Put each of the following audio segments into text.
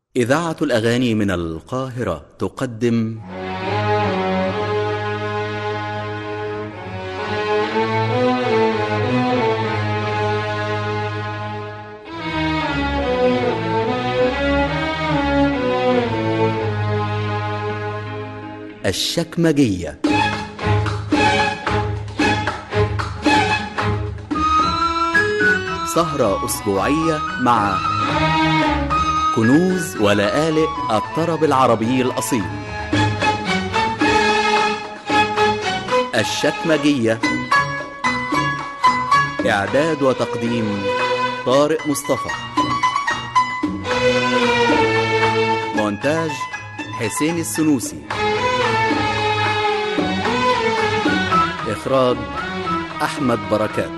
إذاعة الأغاني من القاهرة تقدم الشكمجية سهرة أسبوعية مع كنوز ولآلئ الطرب العربي الأصيل الشكمجية إعداد وتقديم طارق مصطفى مونتاج حسين السنوسي إخراج أحمد بركات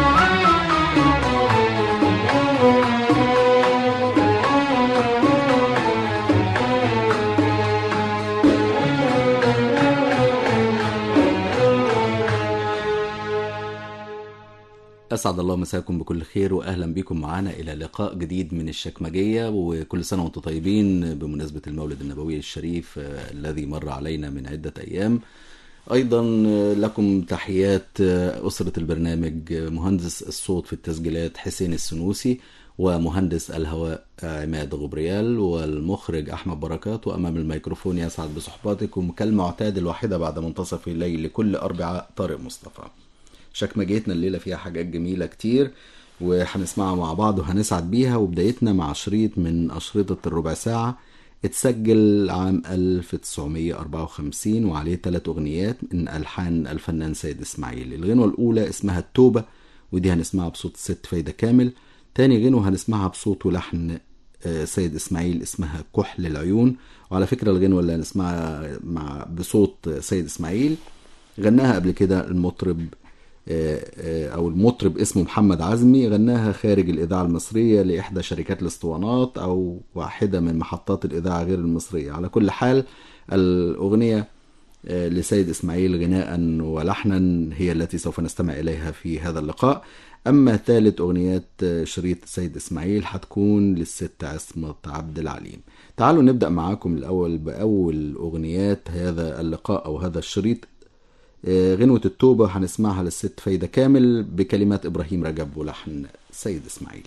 أسعد الله مساكم بكل خير وأهلا بكم معنا إلى لقاء جديد من الشكمجية وكل سنة وأنتم طيبين بمناسبة المولد النبوي الشريف آه، الذي مر علينا من عدة أيام أيضا آه، لكم تحيات آه، أسرة البرنامج آه، مهندس الصوت في التسجيلات حسين السنوسي ومهندس الهواء آه، عماد غبريال والمخرج أحمد بركات وأمام الميكروفون يسعد بصحباتكم كالمعتاد الواحدة بعد منتصف الليل لكل أربعاء طارق مصطفى شكمجيتنا الليلة فيها حاجات جميلة كتير وهنسمعها مع بعض وهنسعد بيها وبدايتنا مع شريط من أشرطة الربع ساعة اتسجل عام 1954 وعليه ثلاث أغنيات من ألحان الفنان سيد إسماعيل الغنوة الأولى اسمها التوبة ودي هنسمعها بصوت الست فايدة كامل تاني غنوة هنسمعها بصوت ولحن آه، سيد إسماعيل اسمها كحل العيون وعلى فكرة الغنوة اللي هنسمعها مع بصوت سيد إسماعيل غناها قبل كده المطرب آه، آه، او المطرب اسمه محمد عزمي غناها خارج الاذاعه المصريه لاحدى شركات الاسطوانات او واحده من محطات الاذاعه غير المصريه على كل حال الاغنيه آه، لسيد اسماعيل غناء ولحنا هي التي سوف نستمع اليها في هذا اللقاء اما ثالث اغنيات آه، شريط سيد اسماعيل هتكون للست عصمت عبد العليم تعالوا نبدا معاكم الاول باول اغنيات هذا اللقاء او هذا الشريط آه، غنوة التوبة هنسمعها للست فايدة كامل بكلمات إبراهيم رجب ولحن سيد إسماعيل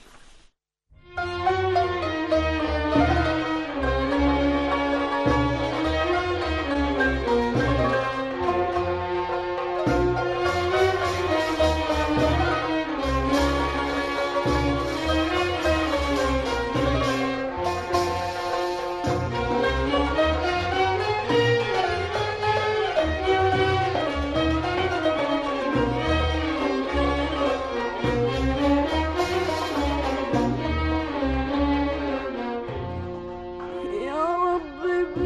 يا رب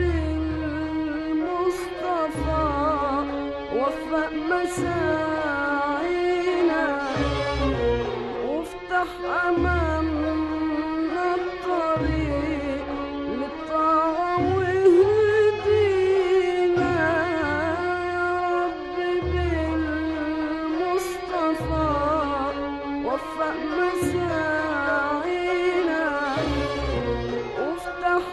بالمصطفى وفق مساعينا وافتح أمامنا الطريق للطاعة واهدينا يا رب بالمصطفى وفق مساعينا وافتح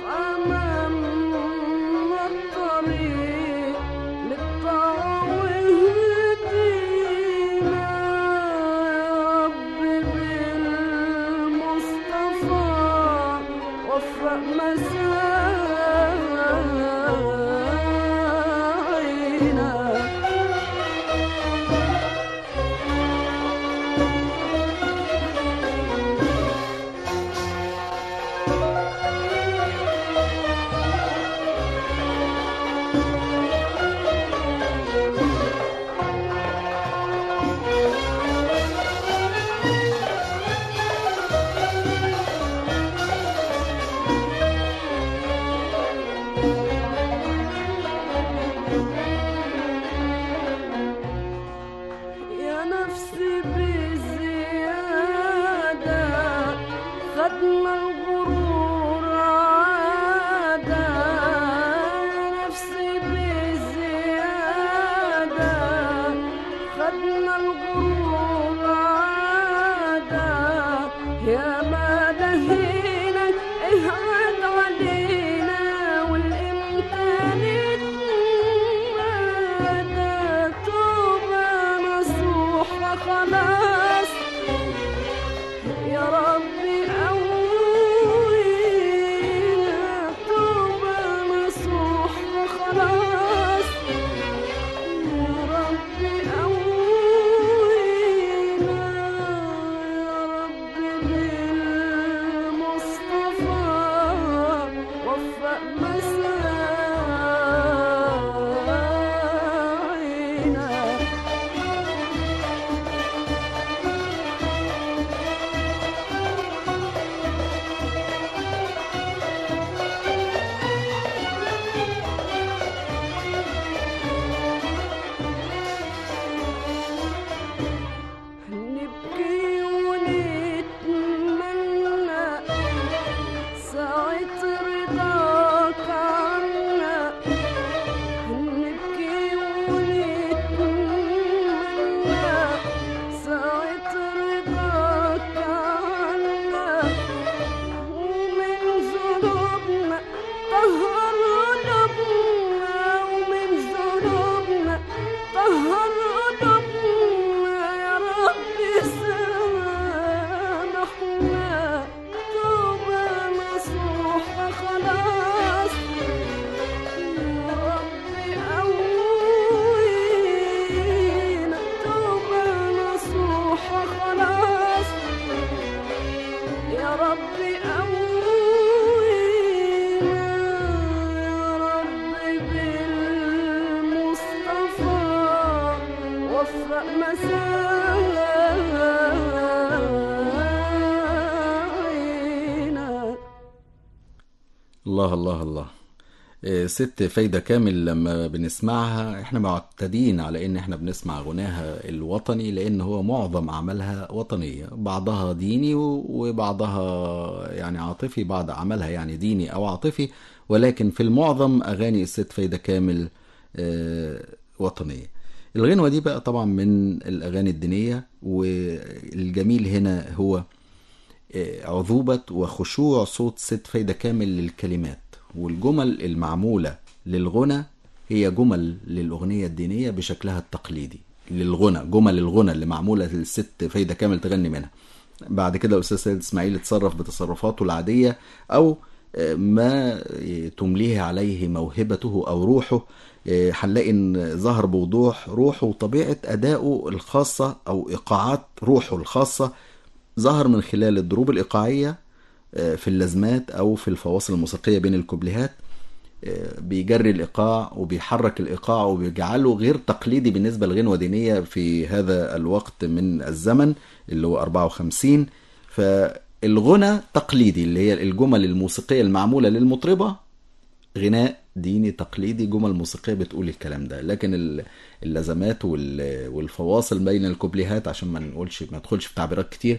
أمامنا الطريق للطاعة واهدينا يا رب بالمصطفى وفق مساعينا الله الله الله إيه، ست فايدة كامل لما بنسمعها احنا معتادين على ان احنا بنسمع غناها الوطني لان هو معظم اعمالها وطنية بعضها ديني و- وبعضها يعني عاطفي بعض اعمالها يعني ديني او عاطفي ولكن في المعظم اغاني الست فايدة كامل آه، وطنية الغنوة دي بقى طبعا من الاغاني الدينية والجميل هنا هو عذوبة وخشوع صوت ست فايدة كامل للكلمات والجمل المعمولة للغنى هي جمل للأغنية الدينية بشكلها التقليدي للغنى جمل الغنى اللي معمولة للست فايدة كامل تغني منها بعد كده الأستاذ سيد إسماعيل اتصرف بتصرفاته العادية أو ما تمليه عليه موهبته أو روحه هنلاقي ان ظهر بوضوح روحه وطبيعة أدائه الخاصة أو إيقاعات روحه الخاصة ظهر من خلال الضروب الإيقاعية آه، في اللازمات أو في الفواصل الموسيقية بين الكوبليهات آه، بيجري الإيقاع وبيحرك الإيقاع وبيجعله غير تقليدي بالنسبة لغنوة دينية في هذا الوقت من الزمن اللي هو 54 فالغنى تقليدي اللي هي الجمل الموسيقية المعمولة للمطربة غناء ديني تقليدي جمل موسيقية بتقول الكلام ده لكن ال- اللازمات وال- والفواصل بين الكوبليهات عشان ما نقولش ما ندخلش في تعبيرات كتير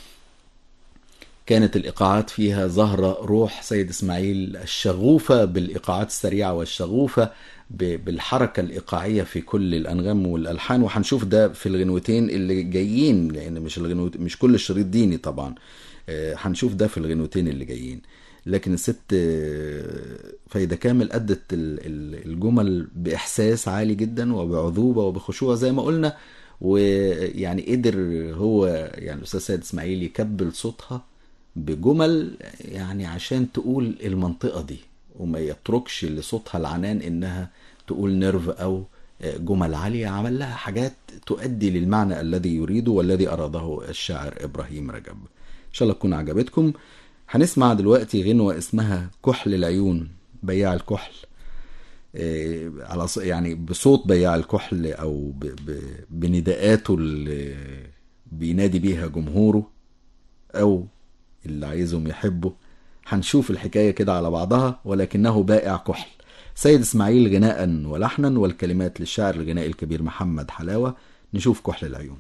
كانت الإيقاعات فيها ظاهرة روح سيد إسماعيل الشغوفة بالإيقاعات السريعة والشغوفة ب- بالحركة الإيقاعية في كل الأنغام والألحان وهنشوف ده في الغنوتين اللي جايين لأن مش الغنوت مش كل الشريط ديني طبعا آه، هنشوف ده في الغنوتين اللي جايين لكن الست آه، فايدة كامل أدت ال- ال- الجمل بإحساس عالي جدا وبعذوبة وبخشوع زي ما قلنا ويعني قدر هو يعني الأستاذ سيد إسماعيل يكبل صوتها بجمل يعني عشان تقول المنطقة دي وما يتركش لصوتها العنان إنها تقول نيرف أو جمل عالية عمل لها حاجات تؤدي للمعنى الذي يريده والذي أراده الشاعر إبراهيم رجب إن شاء الله تكون عجبتكم هنسمع دلوقتي غنوة اسمها كحل العيون بياع الكحل إيه، على ص- يعني بصوت بياع الكحل او ب- ب- بنداءاته اللي بينادي بيها جمهوره او اللي عايزهم يحبوا هنشوف الحكاية كده على بعضها ولكنه بائع كحل سيد اسماعيل غناء ولحنا والكلمات للشاعر الغنائي الكبير محمد حلاوة نشوف كحل العيون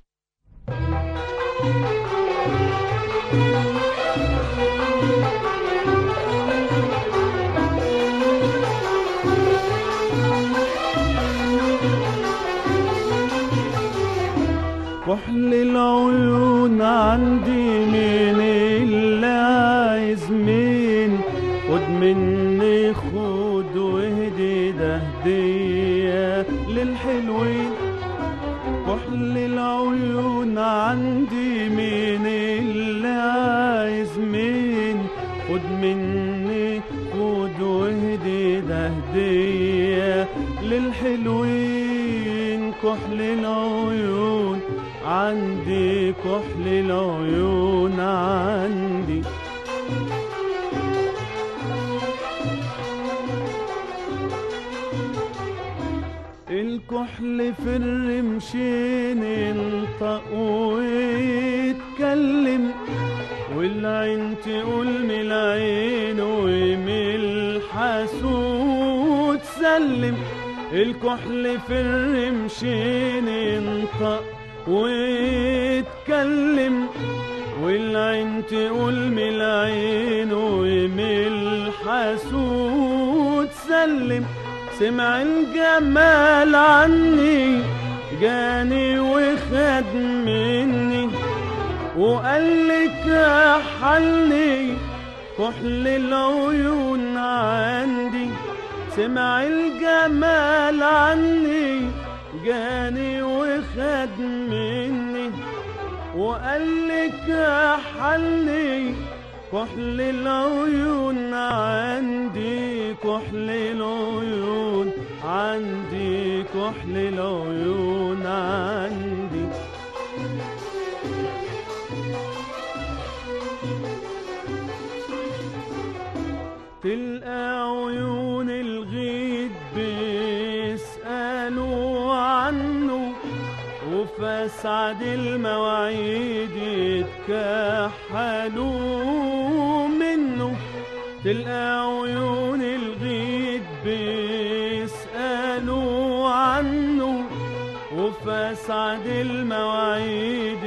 كحل العيون عندي مين اللي عايز مين خد مني خد واهدي ده هدية للحلوين كحل العيون عندي مين اللي عايز مين خد مني خد واهدي ده هدية للحلوين كحل العيون عندي كحل العيون عندي الكحل في الرمشين ينطق ويتكلم والعين تقول من العين ومن الحسود سلم الكحل في الرمشين ينطق ويتكلم والعين تقول من العين ومن الحسود سلم سمع الجمال عني جاني وخد مني وقال لك حلني كحل العيون عندي سمع الجمال عني جاني وخد مني وقال لك حلني كحل العيون عندي كحل العيون عندي كحل العيون عندي تلقى عيون الغيد بيسألوا عنه وفي أسعد المواعيد يتكحلوا منه تلقى عيون الغيد بيسألوا عنه وفي أسعد المواعيد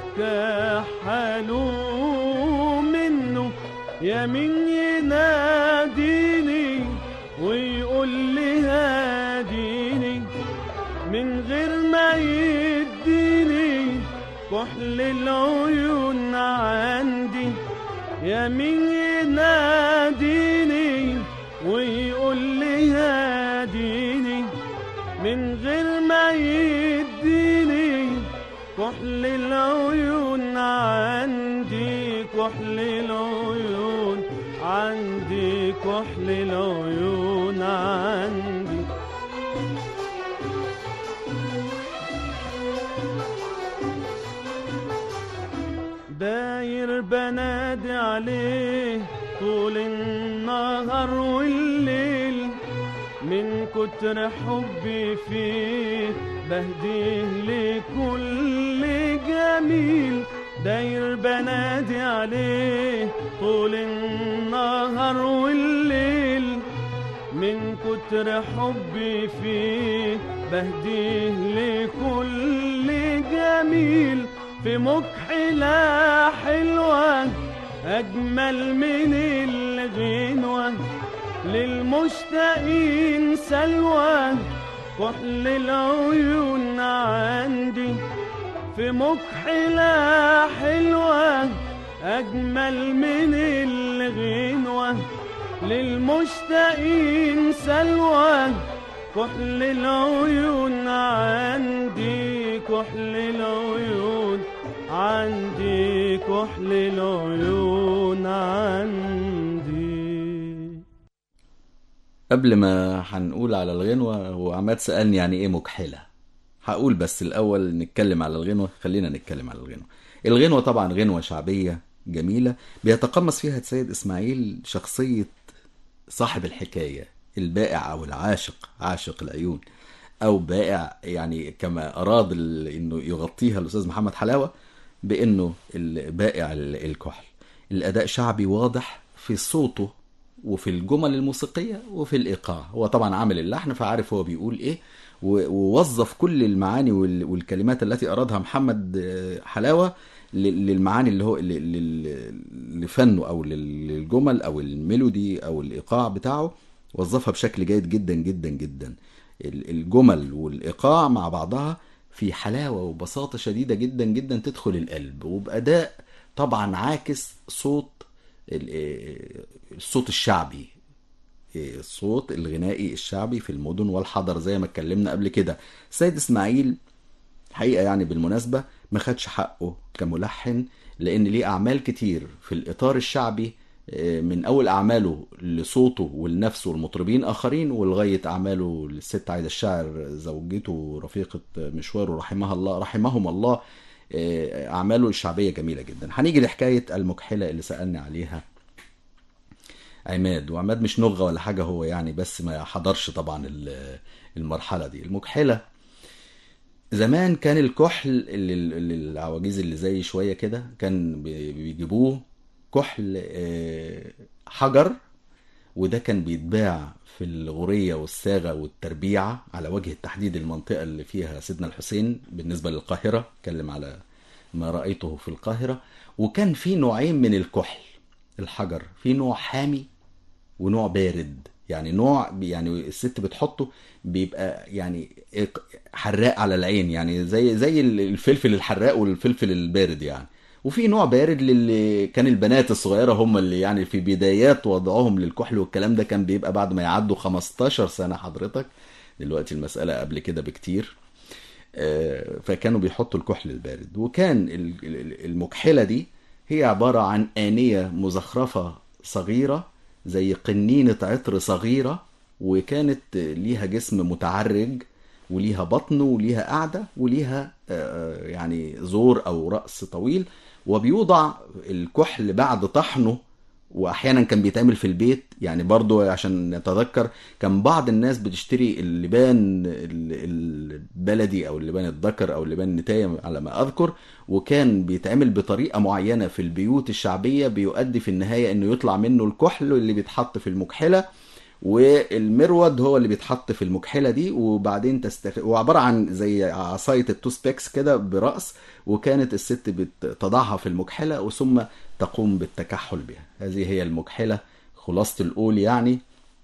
يتكحلوا منه يا مين يناديني ويقول لي هاديني من غير ما يديني كحل العيون عندي يا مين يناديني ويقول لي هاديني من غير ما يديني كحل العيون عندي كحل العيون عندي كحل العيون عندي داير بنادي عليه طول النهار والليل من كتر حبي فيه بهديه لكل جميل داير بنادي عليه طول النهار والليل من كتر حبي فيه بهديه لكل جميل في مكحلة حلوة أجمل من الغنوة للمشتاقين سلوى كحل العيون عندي في مكحلة حلوة أجمل من الغنوة للمشتاقين سلوى كحل العيون عندي كحل العيون عندي كحل العيون عندي قبل ما هنقول على الغنوة هو عماد سألني يعني ايه مكحلة هقول بس الأول نتكلم على الغنوة خلينا نتكلم على الغنوة الغنوة طبعا غنوة شعبية جميلة بيتقمص فيها السيد إسماعيل شخصية صاحب الحكاية البائع أو العاشق عاشق العيون أو بائع يعني كما أراد ال- إنه يغطيها الأستاذ محمد حلاوة بإنه البائع ال- الكحل الأداء شعبي واضح في صوته وفي الجمل الموسيقية وفي الإيقاع هو طبعا عامل اللحن فعارف هو بيقول إيه و- ووظف كل المعاني وال- والكلمات التي أرادها محمد آه، حلاوة ل- للمعاني اللي هو ل- ل- لفنه أو لل- للجمل أو الميلودي أو الإيقاع بتاعه وظفها بشكل جيد جدا جدا جدا ال- الجمل والإيقاع مع بعضها في حلاوة وبساطة شديدة جدا جدا تدخل القلب وبأداء طبعا عاكس صوت ال- آه، الصوت الشعبي الصوت الغنائي الشعبي في المدن والحضر زي ما اتكلمنا قبل كده سيد اسماعيل حقيقة يعني بالمناسبة ما خدش حقه كملحن لأن ليه أعمال كتير في الإطار الشعبي آه، من أول أعماله لصوته ولنفسه والمطربين آخرين ولغاية أعماله للست عايدة الشاعر زوجته ورفيقة مشواره رحمها الله رحمهم الله آه، أعماله الشعبية جميلة جدا هنيجي لحكاية المكحلة اللي سألني عليها عماد وعماد مش نغة ولا حاجة هو يعني بس ما حضرش طبعا ال- المرحلة دي المكحلة زمان كان الكحل اللي اللي العواجيز اللي زي شوية كده كان بي- بيجيبوه كحل آه، حجر وده كان بيتباع في الغورية والصاغة والتربيعة على وجه التحديد المنطقة اللي فيها سيدنا الحسين بالنسبة للقاهرة اتكلم على ما رأيته في القاهرة وكان في نوعين من الكحل الحجر في نوع حامي ونوع بارد يعني نوع يعني الست بتحطه بيبقى يعني حراق على العين يعني زي زي الفلفل الحراق والفلفل البارد يعني وفي نوع بارد للي كان البنات الصغيره هم اللي يعني في بدايات وضعهم للكحل والكلام ده كان بيبقى بعد ما يعدوا 15 سنه حضرتك دلوقتي المساله قبل كده بكتير آه، فكانوا بيحطوا الكحل البارد وكان ال- ال- المكحله دي هي عباره عن انيه مزخرفه صغيره زي قنينه عطر صغيره وكانت ليها جسم متعرج وليها بطن وليها قاعده وليها آه، يعني زور او راس طويل وبيوضع الكحل بعد طحنه واحيانا كان بيتعمل في البيت يعني برضو عشان نتذكر كان بعض الناس بتشتري اللبان ال- البلدي او اللبان الذكر او اللبان النتاية على ما اذكر وكان بيتعمل بطريقه معينه في البيوت الشعبيه بيؤدي في النهايه انه يطلع منه الكحل اللي بيتحط في المكحله والمرود هو اللي بيتحط في المكحله دي وبعدين تستخ... وعباره عن زي عصايه التوس بيكس كده براس وكانت الست بتضعها في المكحله وثم تقوم بالتكحل بها هذه هي المكحله خلاصه القول يعني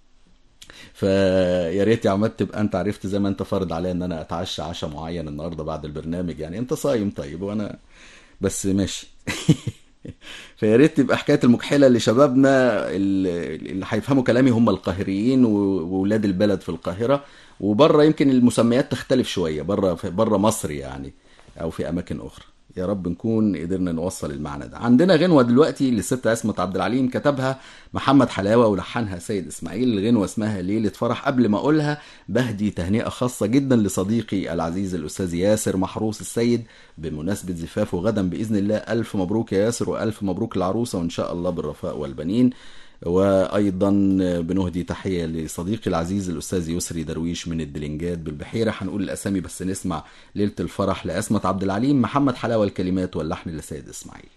فيا ريت يا عماد تبقى انت عرفت زي ما انت فرض عليا ان انا اتعشى عشاء معين النهارده بعد البرنامج يعني انت صايم طيب وانا بس ماشي فيا ريت تبقى حكايه المكحله لشبابنا اللي اللي هيفهموا كلامي هم القاهريين و- وولاد البلد في القاهره وبره يمكن المسميات تختلف شويه بره بره مصر يعني او في اماكن اخرى يا رب نكون قدرنا نوصل المعنى ده عندنا غنوه دلوقتي للست عصمت عبد العليم كتبها محمد حلاوه ولحنها سيد اسماعيل الغنوه اسمها ليله فرح قبل ما اقولها بهدي تهنئه خاصه جدا لصديقي العزيز الاستاذ ياسر محروس السيد بمناسبه زفافه غدا باذن الله الف مبروك يا ياسر والف مبروك العروسه وان شاء الله بالرفاء والبنين وايضا بنهدي تحيه لصديقي العزيز الاستاذ يسري درويش من الدلنجات بالبحيره هنقول الاسامي بس نسمع ليله الفرح لاسمه عبد العليم محمد حلاوه الكلمات واللحن لسيد اسماعيل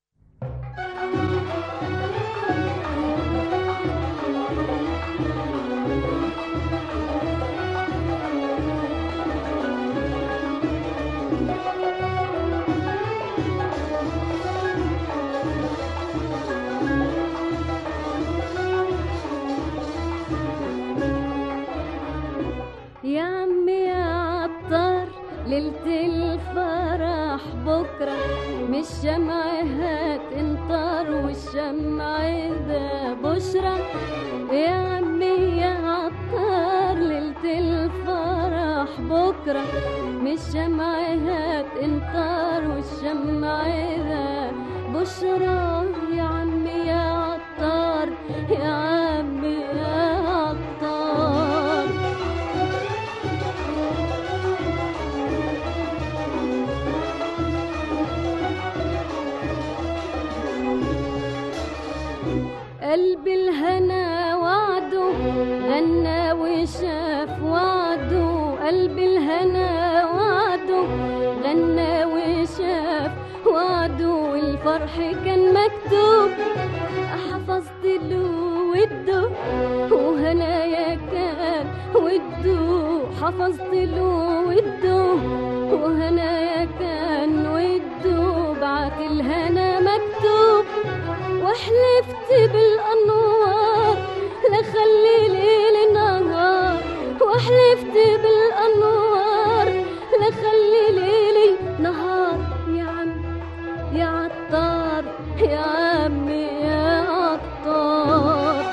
يا عمي يا عطار ليلة الفرح بكرة مش شمع هتنطر والشمع ده بشرة يا عمي يا عطار ليلة الفرح بكرة مش شمع هتنطر والشمع ده بشرة يا عمي يا عطار يا عمي يا عطار قلبي الهنا وعده غنى وشاف وعده قلبي الهنا وعده غنى وشاف وعده والفرح كان مكتوب حفظت له وده وهنايا كان وده حفظت له وده وهنايا كان وده بعت الهنا مكتوب وحلفت بالانوار لخلي ليل نهار وحلفت بالانوار لخلي ليلي نهار يا عم يا عطار يا عمي يا عطار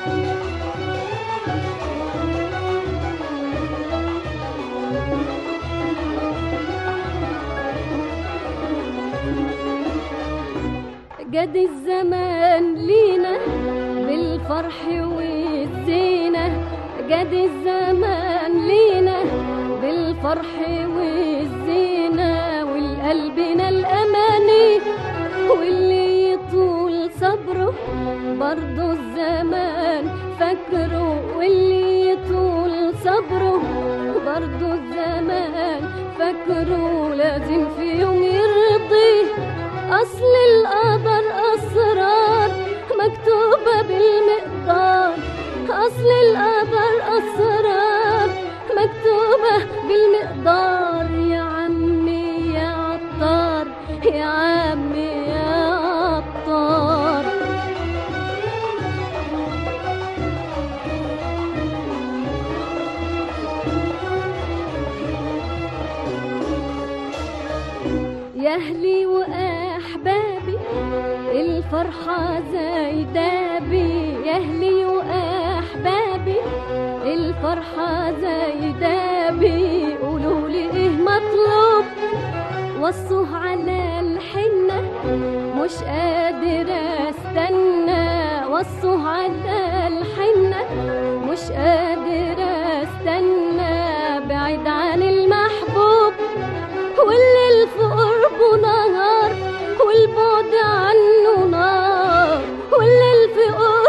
جد الزمان لينا بالفرح والزينة جد الزمان لينا بالفرح والزينة والقلبنا الأماني واللي يطول صبره برضو الزمان فاكره واللي يطول صبره برضو الزمان فاكره لازم في يوم يرضيه أصل القدر أسرار مكتوبة بالمقدار أصل القدر أسرار مكتوبة بالمقدار يا عمي يا عطار يا عمي يا عطار يا أهلي وأحبابي الفرحة زايدة بي يا أهلي وأحبابي الفرحة زايدة بي قولوا لي إيه مطلوب وصوه على الحنة مش قادرة استنى وصوه على الحنة مش قادرة استنى بعيد عن المحبوب والليل في قربه نهار والبعد عنه نار والليل في قربه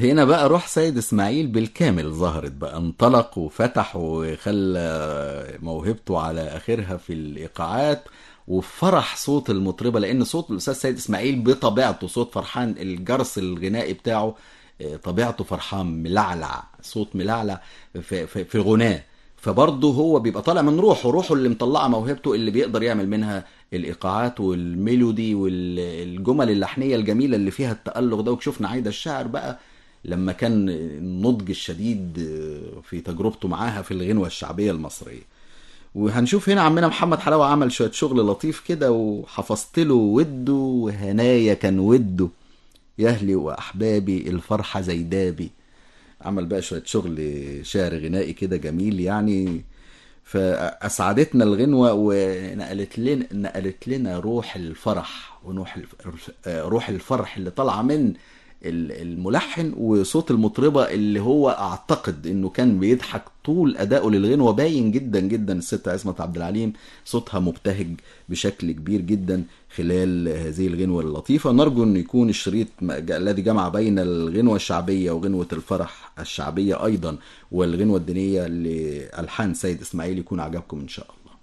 هنا بقى روح سيد اسماعيل بالكامل ظهرت بقى انطلق وفتح وخلى موهبته على اخرها في الايقاعات وفرح صوت المطربه لان صوت الاستاذ سيد اسماعيل بطبيعته صوت فرحان الجرس الغنائي بتاعه آه، طبيعته فرحان ملعلع صوت ملعلع في, في, في غناه فبرضه هو بيبقى طالع من روحه روحه اللي مطلعه موهبته اللي بيقدر يعمل منها الايقاعات والميلودي والجمل اللحنيه الجميله اللي فيها التالق ده وشفنا عايده الشاعر بقى لما كان النضج الشديد في تجربته معاها في الغنوه الشعبيه المصريه وهنشوف هنا عمنا محمد حلاوه عمل شويه شغل لطيف كده وحفظت له وده وهنايا كان وده يهلي واحبابي الفرحه زيدابي عمل بقى شويه شغل شعر غنائي كده جميل يعني فاسعدتنا الغنوه ونقلت لنا نقلت لنا روح الفرح ونوح الف- روح الفرح اللي طالعه من ال- الملحن وصوت المطربه اللي هو اعتقد انه كان بيضحك طول ادائه للغنوه باين جدا جدا الست عصمت عبد العليم صوتها مبتهج بشكل كبير جدا خلال هذه الغنوه اللطيفه نرجو انه يكون الشريط م- ج- الذي جمع بين الغنوه الشعبيه وغنوه الفرح الشعبيه ايضا والغنوه الدينيه لالحان سيد اسماعيل يكون عجبكم ان شاء الله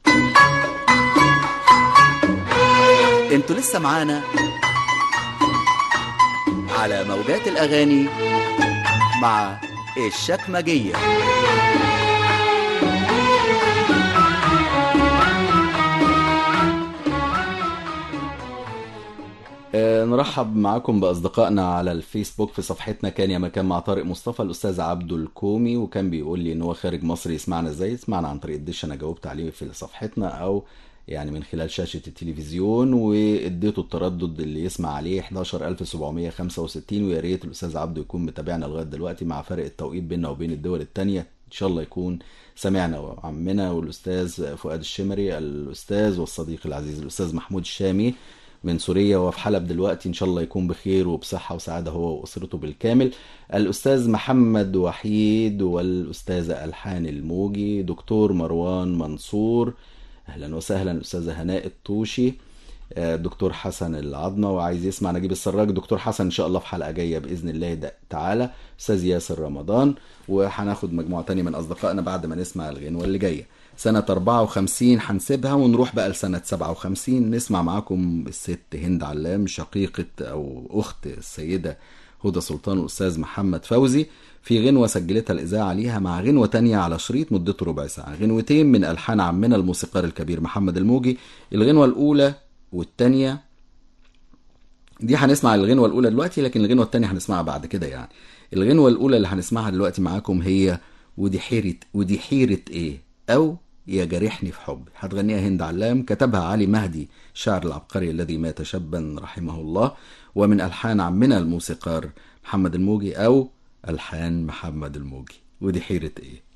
انتوا لسه معانا على موجات الاغاني مع الشكمجيه آه، نرحب معاكم باصدقائنا على الفيسبوك في صفحتنا كان يا مكان مع طارق مصطفى الاستاذ عبده الكومي وكان بيقول لي ان هو خارج مصر يسمعنا ازاي يسمعنا عن طريق الدش انا جاوبت عليه في صفحتنا او يعني من خلال شاشة التلفزيون واديته التردد اللي يسمع عليه 11765 ويا ريت الاستاذ عبده يكون متابعنا لغايه دلوقتي مع فرق التوقيت بيننا وبين الدول التانية ان شاء الله يكون سمعنا وعمنا والاستاذ فؤاد الشمري الاستاذ والصديق العزيز الاستاذ محمود الشامي من سوريا وفي حلب دلوقتي ان شاء الله يكون بخير وبصحه وسعاده هو واسرته بالكامل الاستاذ محمد وحيد والاستاذه الحان الموجي دكتور مروان منصور اهلا وسهلا الاستاذه هناء الطوشي آه، دكتور حسن العظمة وعايز يسمع نجيب السراج دكتور حسن ان شاء الله في حلقة جاية بإذن الله ده تعالى استاذ ياسر رمضان وهناخد مجموعة تانية من أصدقائنا بعد ما نسمع الغنوة اللي جاية سنة 54 هنسيبها ونروح بقى لسنة 57 نسمع معاكم الست هند علام شقيقة أو أخت السيدة هدى سلطان والأستاذ محمد فوزي في غنوة سجلتها الإذاعة ليها مع غنوة تانية على شريط مدته ربع ساعة غنوتين من ألحان عمنا الموسيقار الكبير محمد الموجي الغنوة الأولى والتانية دي هنسمع الغنوة الأولى دلوقتي لكن الغنوة التانية هنسمعها بعد كده يعني الغنوة الأولى اللي هنسمعها دلوقتي معاكم هي ودي حيرة ودي حيرة إيه أو يا جارحني في حب هتغنيها هند علام كتبها علي مهدي شاعر العبقري الذي مات شابا رحمه الله ومن ألحان عمنا الموسيقار محمد الموجي أو ألحان محمد الموجي ودي حيرة إيه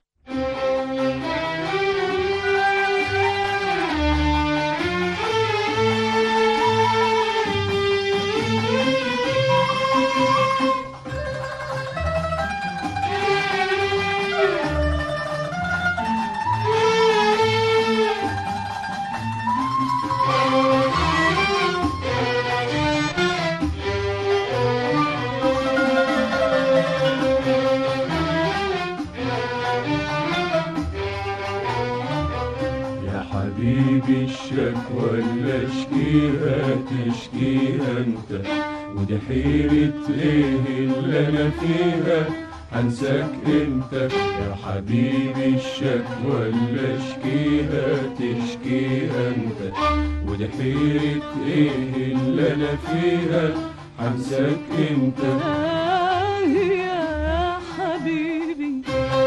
يا حبيبي الشكوى اللي اشكيها تشكيها انت ودي حيرة ايه اللي انا فيها هنساك انت يا حبيبي الشكوى اللي اشكيها تشكيها انت ودي حيرة ايه اللي انا فيها هنساك انت آه يا حبيبي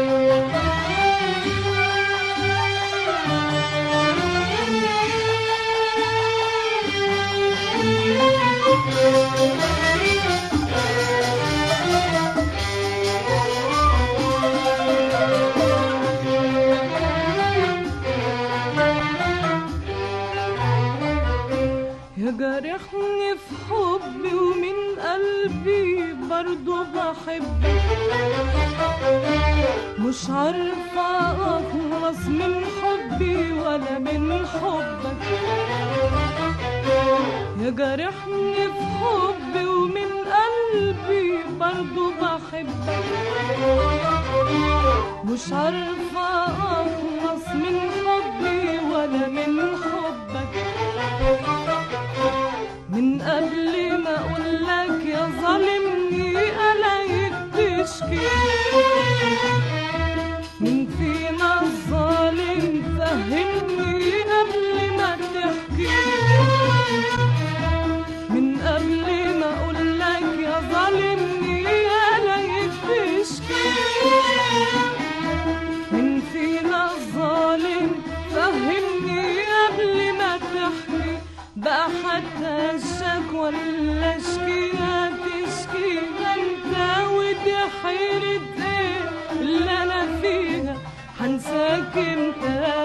يا جارحني في حبي ومن قلبي برضو بحبك مش عارفة أخلص من حبي ولا من حبك يا جارحني في حبي ومن قلبي برضو بحبك مش عارفة أخلص من حبي ولا من حبك من قبل ما أقولك يا ظالمني ألاقيك تشكي من فينا الظالم فهمني قبل ما تحكي من قبل ما أقولك يا ظالمني ألاقيك تشكي من فينا الظالم فهمني قبل ما تحكي بقى حتى الشكوى ولا اشكيها تشكيها انت ودي حيرة ايه اللي انا فيها هنساك انت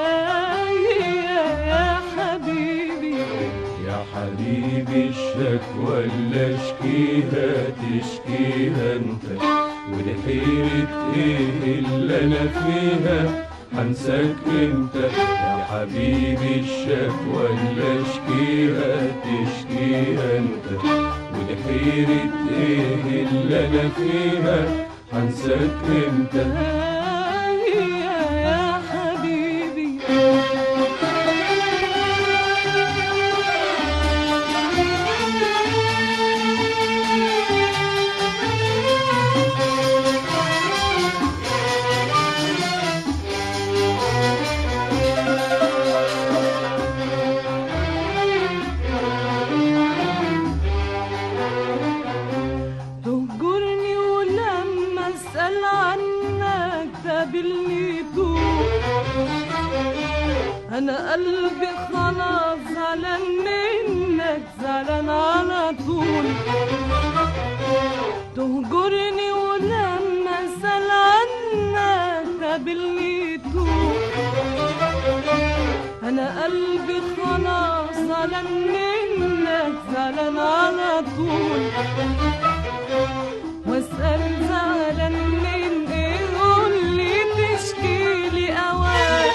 يا يا حبيبي يا حبيبي الشكوى اللي اشكيها تشكيها انت ودي حيرة ايه اللي انا فيها هنساك انت يا حبيبي الشكوى اللي اشكيها تشكيها انت ودي حيرة ايه اللي انا فيها هنساك انت يا يا حبيبي تهجرني ولما اسال عنك تقابلني دوب انا قلبي خلاص زعلان منك زعلان على طول تهجرني ولما اسال عنك تقابلني دوب انا قلبي خلاص زعلان منك زعلان على طول واسأل زعلان من ايه قول لي تشكي لي اوقات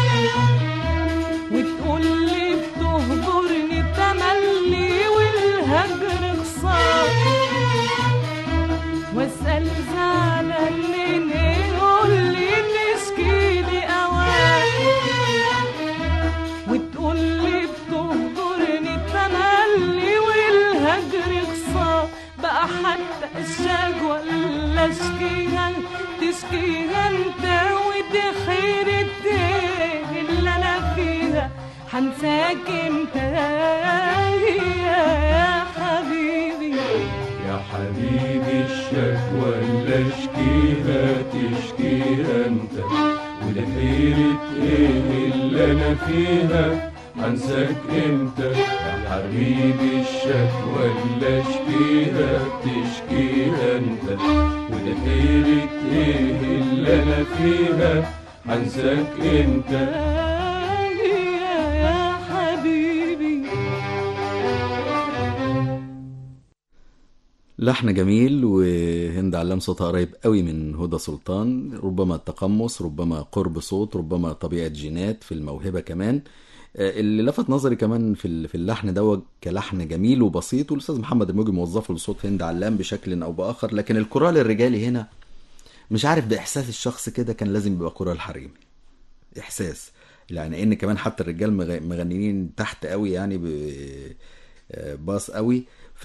وتقول لي بتهجرني تملي والهجر خسار واسأل زعلان من ايه قول لي تشكي لي اوقات وتقول لي بتهجرني تملي والهجر خسار بقى حتى الشكوى اللي اشكيها تشكيها انت ودي خيرة ايه اللي انا فيها هنساك انت يا حبيبي يا حبيبي الشكوى اللي اشكيها تشكيها انت ودي حيرة ايه اللي انا فيها هنساك انت يا حبيبي الشكوى اللي اشكيها تشكيها انت ودي حيرة ايه اللي انا فيها هنساك انت يا يا حبيبي لحن جميل وهند علام صوتها قريب قوي من هدى سلطان ربما التقمص ربما قرب صوت ربما طبيعة جينات في الموهبة كمان آه، اللي لفت نظري كمان في ال- في اللحن دوت كلحن جميل وبسيط والاستاذ محمد الموجي موظفه لصوت هند علام بشكل او باخر لكن الكورال الرجالي هنا مش عارف باحساس الشخص كده كان لازم يبقى كورال حريمي احساس يعني ان كمان حتى الرجال مغ- مغنيين تحت قوي يعني ب- آه، باص قوي ف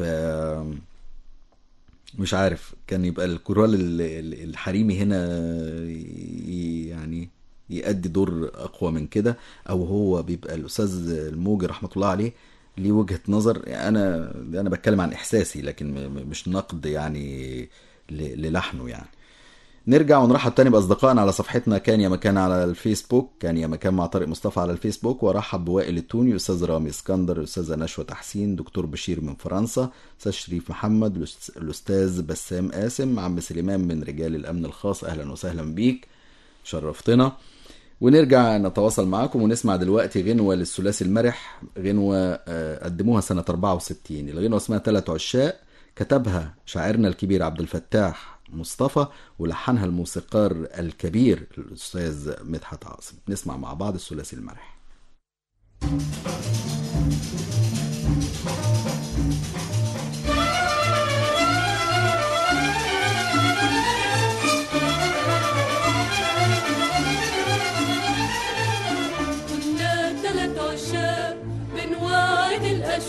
مش عارف كان يبقى الكورال ال- ال- الحريمي هنا ي- يعني يأدي دور أقوى من كده أو هو بيبقى الأستاذ الموجي رحمة الله عليه ليه وجهة نظر أنا أنا بتكلم عن إحساسي لكن م- م- مش نقد يعني ل- للحنه يعني نرجع ونرحب تاني باصدقائنا على صفحتنا كان يا مكان على الفيسبوك كان يا مكان مع طارق مصطفى على الفيسبوك وارحب بوائل التوني استاذ رامي اسكندر استاذه نشوى تحسين دكتور بشير من فرنسا استاذ شريف محمد الأست- الاستاذ بسام قاسم عم سليمان من رجال الامن الخاص اهلا وسهلا بيك شرفتنا ونرجع نتواصل معاكم ونسمع دلوقتي غنوة للثلاثي المرح غنوة آه، قدموها سنة 64 الغنوة اسمها ثلاث عشاق كتبها شاعرنا الكبير عبد الفتاح مصطفى ولحنها الموسيقار الكبير الأستاذ مدحت عاصم نسمع مع بعض الثلاثي المرح يا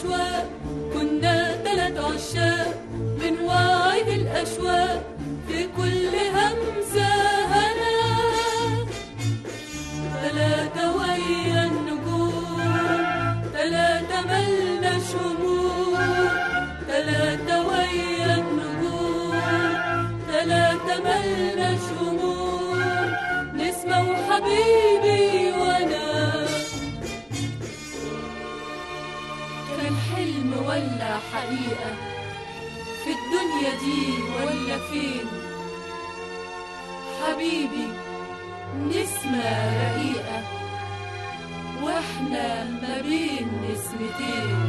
الأشواق كنا تلات عشاق بنوعد الأشواق في كل همسة هنا تلاتة ويا النجوم تلاتة ملنا شموع تلاتة ويا النجوم تلاتة ملنا شموع نسمة وحبيبي وانا كان حلم ولا حقيقة في الدنيا دي ولا فين حبيبي نسمة رقيقة واحنا ما بين نسمتين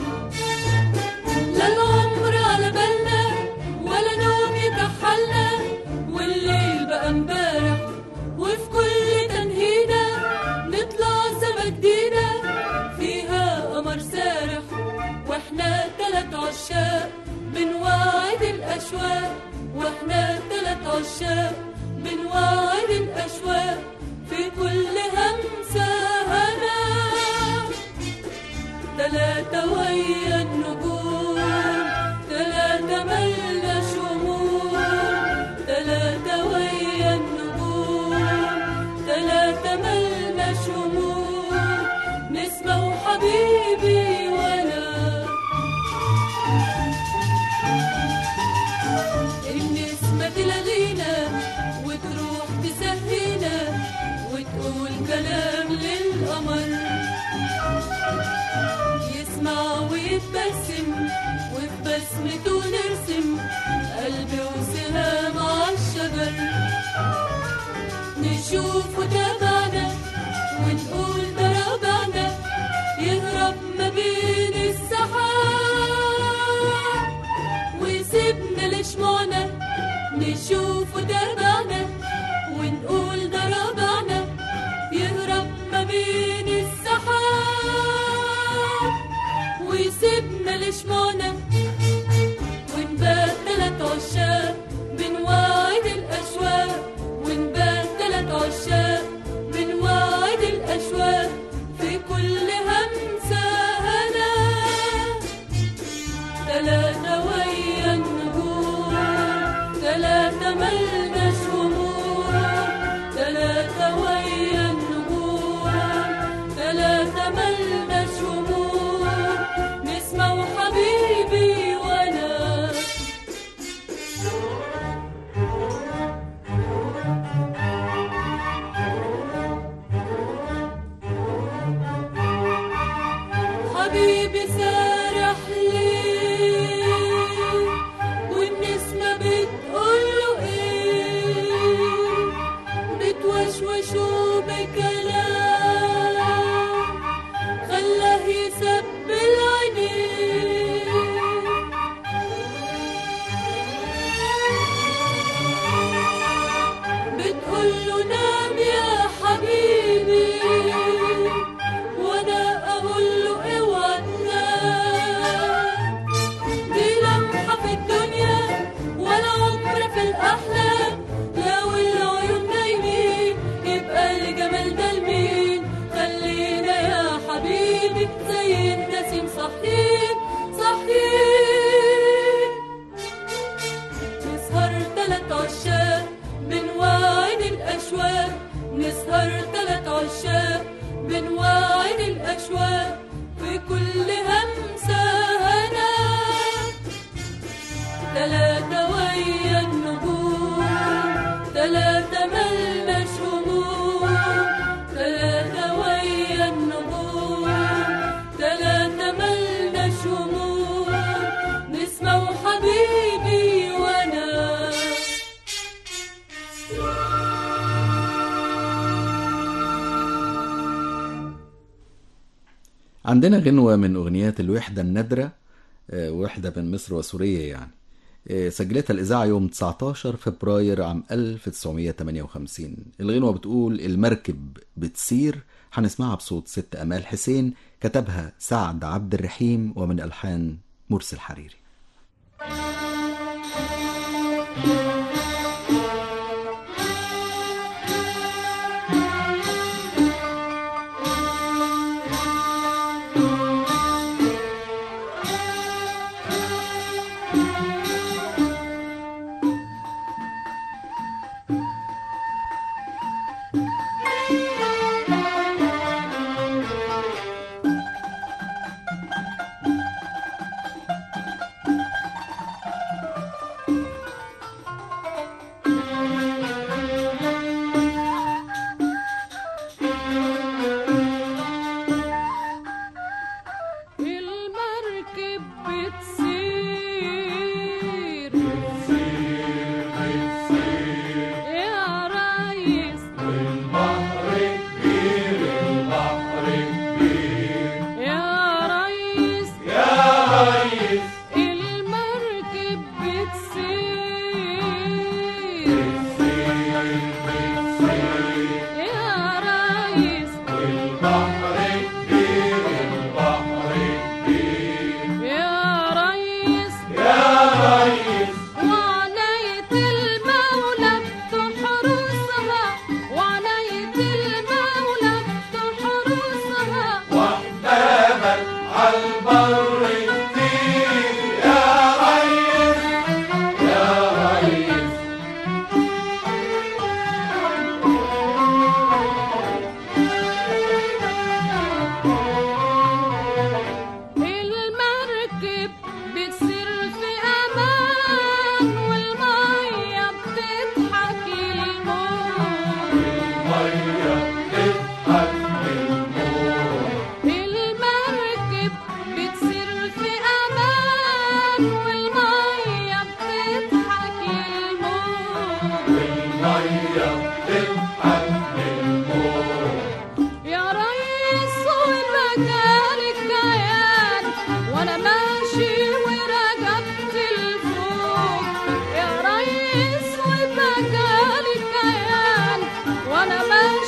لا العمر على بالنا ولا نوم يكحلنا والليل بقى امبارح وفي كل تنهيدة نطلع سما جديدة فيها قمر سارح واحنا تلات عشاق بنوعد الأشواق واحنا تلات عشاق بنوعد الأشواق في كل همسة هنا تلاتة ويا النجوم تلاتة ملنا شموع تلاتة ويا النجوم تلاتة ملنا شموع نسمة وحبيبي وانا النسمة تلغينا وتروح تسهينا وتقول كلام للقمر يسمع ويتبسم وفي بسمته نرسم قلب وسهام عالشجر نشوف وتابعنا ونقول ده ربعنا يهرب ما بين السحاب ويسيبنا لشمعنا نشوف وتابعنا ونقول ده ربعنا يهرب ما بين السحاب ويسيبنا لشمعنا ونبات تلات عشاق بنوعد الأشواق ونبات تلات عشاق بنوعد الأشواق في كل همسة هنا تلاتة ويا النجوم تلاتة ملنا شموع تلاتة ويا النجوم تلاتة ملنا شموع نسمة وحبيبي وانا حبيبي سارح ليه والنسمة بتقوله ايه بتوشوشه بكلام خلاه يسبل عينيه بتقوله نام يا حبيبي وانا اقول له اوعى تنام دي لمحة في الدنيا ولا عمر في الأحلام لو العيون نايمين يبقى الجمال ده لمين خلينا يا حبيبي زي النسيم صحيين صحيين نسهر تلات عشاق بنوعد الأشواق نسهر تلات عشاق بنوعد الأشواق في كل همسة هنا تلاتة ويا النجوم تلاتة ملنا شموع تلاتة ويا النجوم تلاتة ملنا شموع نسمة وحبيبي وانا عندنا غنوة من أغنيات الوحدة النادرة آه، وحدة بين مصر وسوريا يعني آه، سجلتها الإذاعة يوم 19 فبراير عام 1958 الغنوة بتقول المركب بتسير هنسمعها بصوت ست أمال حسين كتبها سعد عبد الرحيم ومن ألحان مرسي الحريري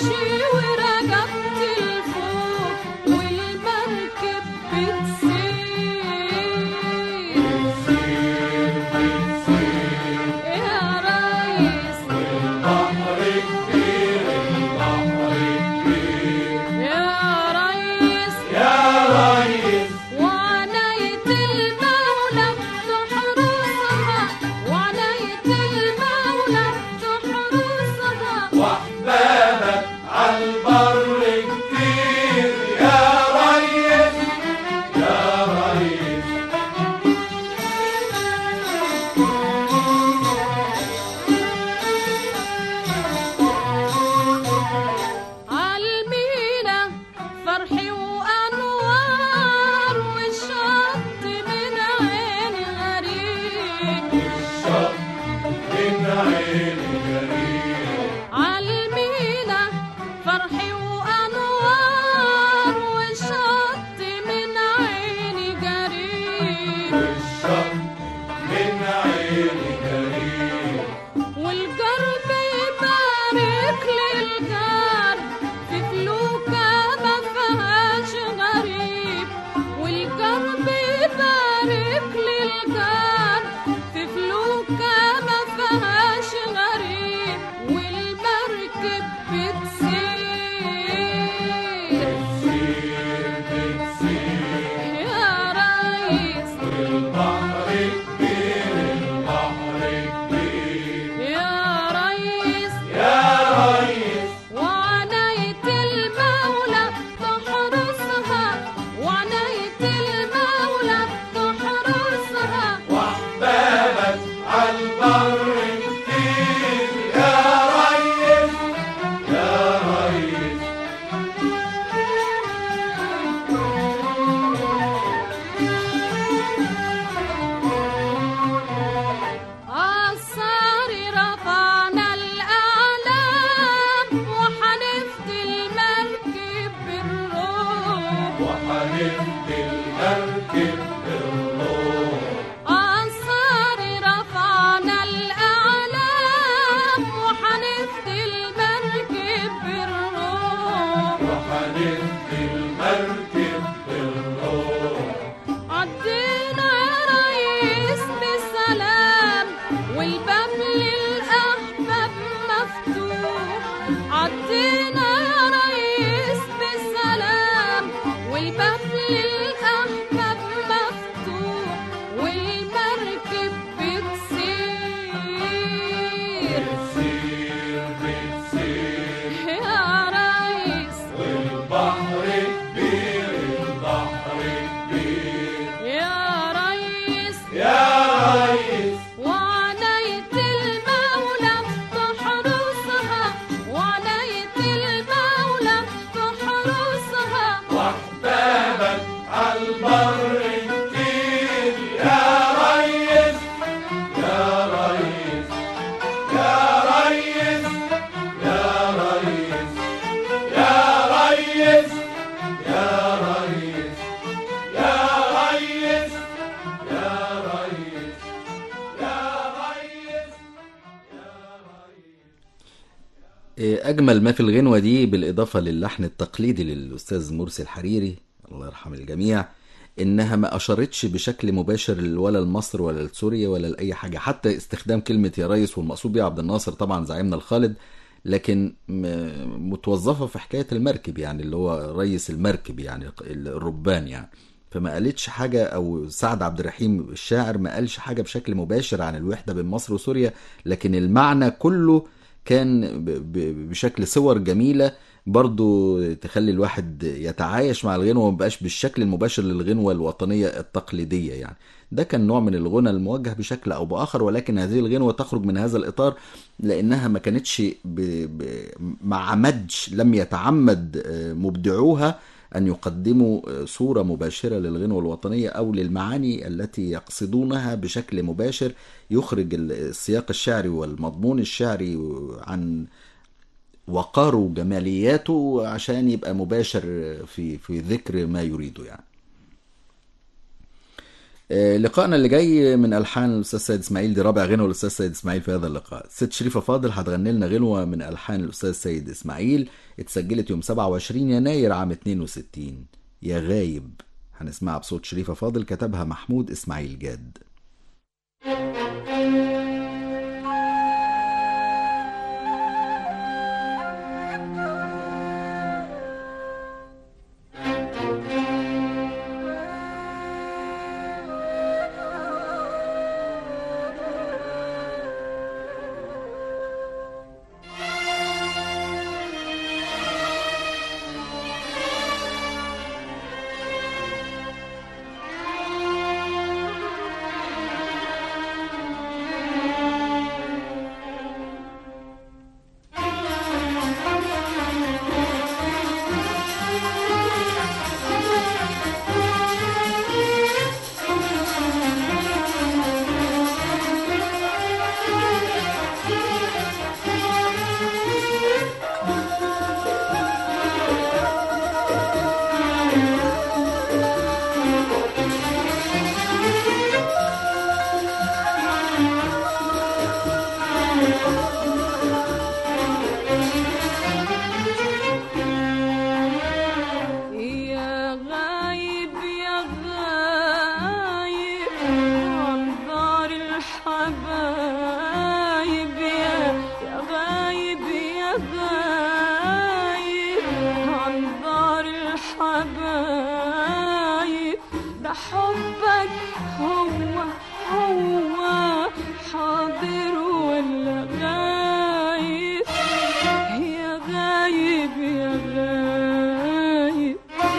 امشي وركبت الفوق والمركب بتسير يا ريس يا ريس وعناية المولى تحرسها وعناية المولى تحرسها واحبابك عالبر كتير يا ريس يا ريس عالمينا فرحي وأنوار والشط من عين غريب الشط من عين جرير عالمينا فرحي وأنوار والشط من عين قريب الشط من عين جرير والقرب يبارك للجار في فلوكة ما فيهاش غريب والقرب يبارك للجار في فلوكة ما فيهاش غريب والمركب بتسير بتسير بتسير يا ريس البحر كبير البحر كبير يا ريس يا ريس وعناية المولى تحرسها وعناية المولى تحرسها واحبابك عالبر كتير يا ريس يا ريس عالصاري رفعنا الأعلام وحنفدي المركب بالروح وحنفدي المركب بالروح عالصاري رفعنا الأعلام وحنفدي المركب بالروح وحنفدي المركب بالروح عدينا يا ريس بسلام والباب للأحباب مفتوح عدينا يا ريس بسلام والباب للأحباب مفتوح والمركب بتسير بتسير بتسير يا ريس والبحر كبير البحر كبير يا ريس يا ريس وعناية المولى تحرسها وعناية المولى تحرسها واحبابك عالبر كتير يا ريس يا ريس يا ريس يا ريس يا ريس يا ريس يا ريس يا ريس يا ريس أجمل ما في الغنوة دي بالإضافة للحن التقليدي للأستاذ مرسي الحريري الله يرحم الجميع إنها ما أشارتش بشكل مباشر ولا لمصر ولا لسوريا ولا لأي حاجة حتى استخدام كلمة يا ريس والمقصود بيها عبد الناصر طبعا زعيمنا الخالد لكن م- متوظفة في حكاية المركب يعني اللي هو ريس المركب يعني الربان يعني فما قالتش حاجة أو سعد عبد الرحيم الشاعر ما قالش حاجة بشكل مباشر عن الوحدة بين مصر وسوريا لكن المعنى كله كان ب- ب- بشكل صور جميلة برضو تخلي الواحد يتعايش مع الغنوة وما بقاش بالشكل المباشر للغنوة الوطنية التقليدية يعني ده كان نوع من الغنى الموجه بشكل او باخر ولكن هذه الغنوة تخرج من هذا الاطار لانها ما كانتش ب... ب... ما عمدش لم يتعمد آه، مبدعوها أن يقدموا آه، صورة مباشرة للغنوة الوطنية أو للمعاني التي يقصدونها بشكل مباشر يخرج ال- السياق الشعري والمضمون الشعري عن وقاره وجمالياته عشان يبقى مباشر في في ذكر ما يريده يعني آه، لقائنا اللي جاي من الحان الاستاذ سيد اسماعيل دي رابع غنوه للاستاذ سيد اسماعيل في هذا اللقاء ست شريفه فاضل هتغني لنا غنوه من الحان الاستاذ سيد اسماعيل اتسجلت يوم 27 يناير عام 62 يا غايب هنسمعها بصوت شريفه فاضل كتبها محمود اسماعيل جاد يا غايب يا غايب عن دار الحبايب يا يا غايب يا غايب عن دار الحبايب ده حبك هو هو حاضر ولا غايب يا غايب يا غايب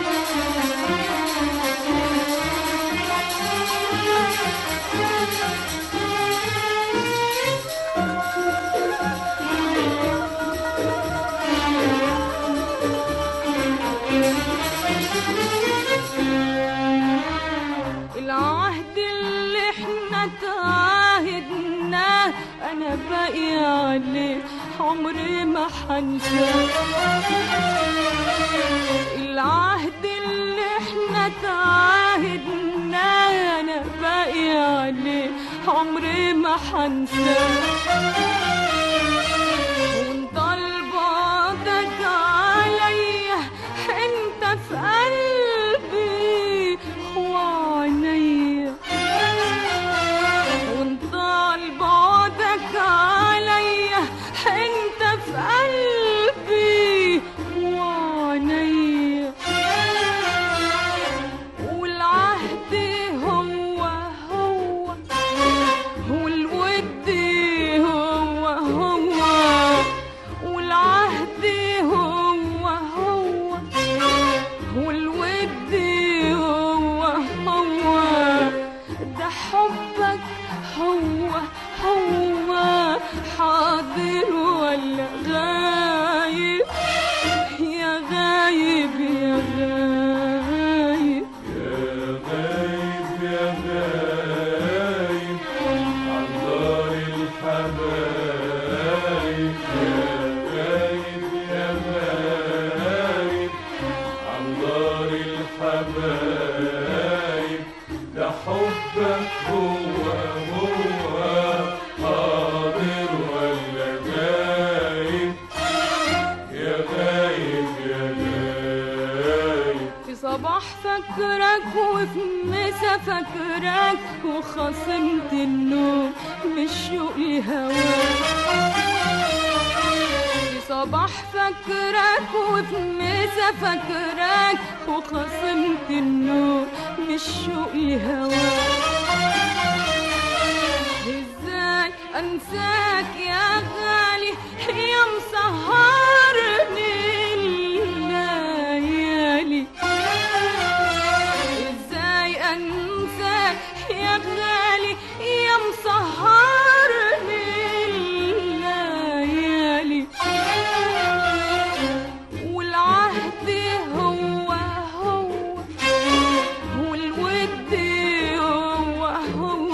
العهد اللي احنا تعاهدناه انا باقي عليه عمري ما حنساه العهد اللي احنا تعاهدناه انا باقي عليه عمري ما حنساه وانت بعدك عليا انت في قلبي وعينيا وانت بعدك عليا انت في قلبي وعينيا والعهد هو هو والود هو هو والعهد هو هو والود هو هو ده حبك هو هو حاضر ولا غايب يا غايب يا غايب يا غايب يا غايب عن دار الحبايب يا غايب يا غايب عن دار الحبايب ده حبك هو هو حاضر ولا غايب يا غايب يا غايب في صباح فكرك وفي مسا فكرك وخصمت النوم مش شوق لهواك في صباح فكرك وفي مسا فكرك وخصمت النوم مش شوق لهواك ازاي انساك يا غالي يا مسهرني الليالي ازاي انساك يا غالي يا مسهرني الليالي والعهد هو هو والود هو هو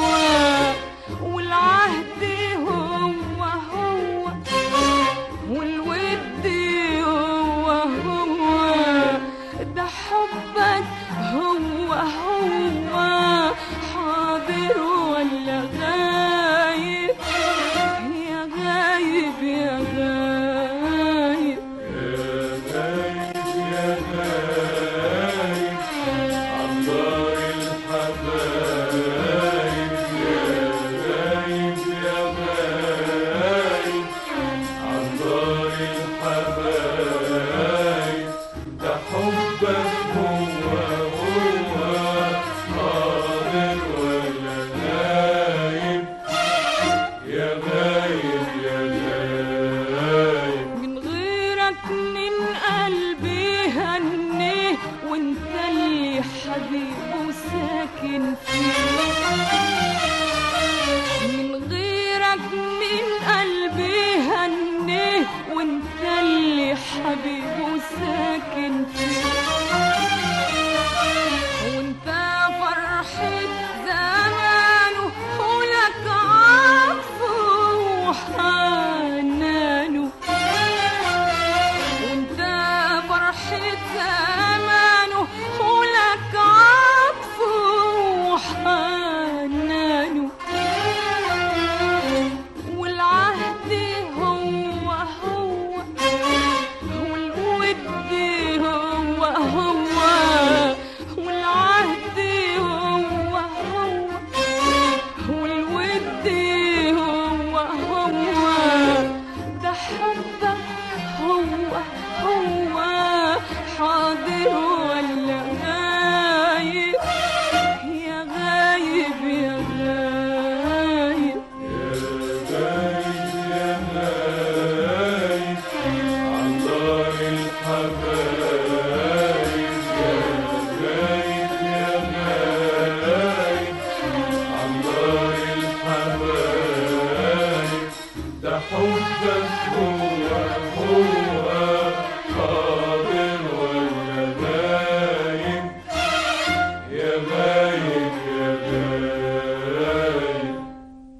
والعهد هو هو والود هو والعهد هو هو والود هو هو ده حبك هو هو حاضر ولا غايب يا غايب يا غايب ده حبك هو هو حاضر ولا غايب يا غايب يا غايب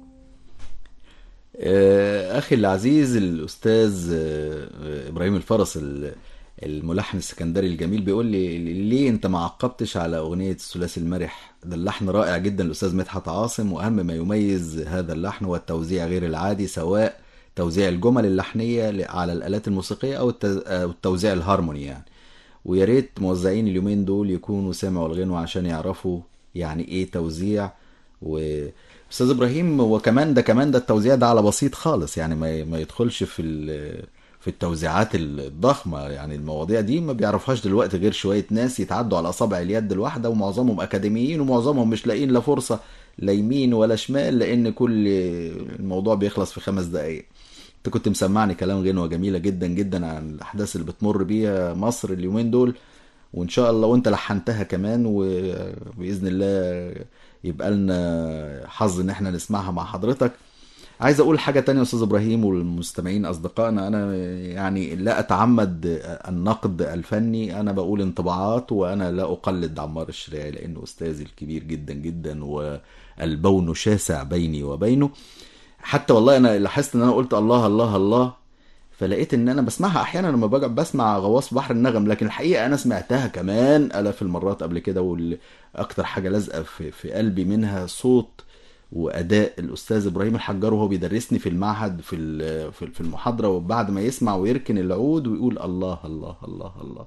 آه، أخي العزيز الأستاذ آه، آه، إبراهيم الفرس ال- الملحن السكندري الجميل بيقول لي ليه أنت ما عقبتش على أغنية الثلاثي المرح ده اللحن رائع جدا الأستاذ مدحت عاصم وأهم ما يميز هذا اللحن هو التوزيع غير العادي سواء توزيع الجمل اللحنية ل- على الآلات الموسيقية أو التز- أو التوزيع الهارموني يعني ويا ريت موزعين اليومين دول يكونوا سمعوا الغنوة عشان يعرفوا يعني ايه توزيع و استاذ ابراهيم هو كمان ده كمان ده التوزيع ده على بسيط خالص يعني ما ما يدخلش في ال- في التوزيعات الضخمه يعني المواضيع دي ما بيعرفهاش دلوقتي غير شويه ناس يتعدوا على اصابع اليد الواحده ومعظمهم اكاديميين ومعظمهم مش لاقيين لا فرصه لا يمين ولا شمال لان كل الموضوع بيخلص في خمس دقائق انت كنت مسمعني كلام غنوه جميله جدا جدا عن الاحداث اللي بتمر بيها مصر اليومين دول وان شاء الله وانت لحنتها كمان وباذن الله يبقى لنا حظ ان احنا نسمعها مع حضرتك عايز اقول حاجه تانية يا استاذ ابراهيم والمستمعين اصدقائنا انا يعني لا اتعمد النقد الفني انا بقول انطباعات وانا لا اقلد عمار الشريعي لانه استاذي الكبير جدا جدا والبون شاسع بيني وبينه حتى والله انا لاحظت ان انا قلت الله الله الله فلقيت ان انا بسمعها احيانا لما باجي بسمع غواص بحر النغم لكن الحقيقه انا سمعتها كمان الاف المرات قبل كده واكتر حاجه لازقه في, في قلبي منها صوت واداء الاستاذ ابراهيم الحجار وهو بيدرسني في المعهد في ال- في في المحاضره وبعد ما يسمع ويركن العود ويقول الله الله الله الله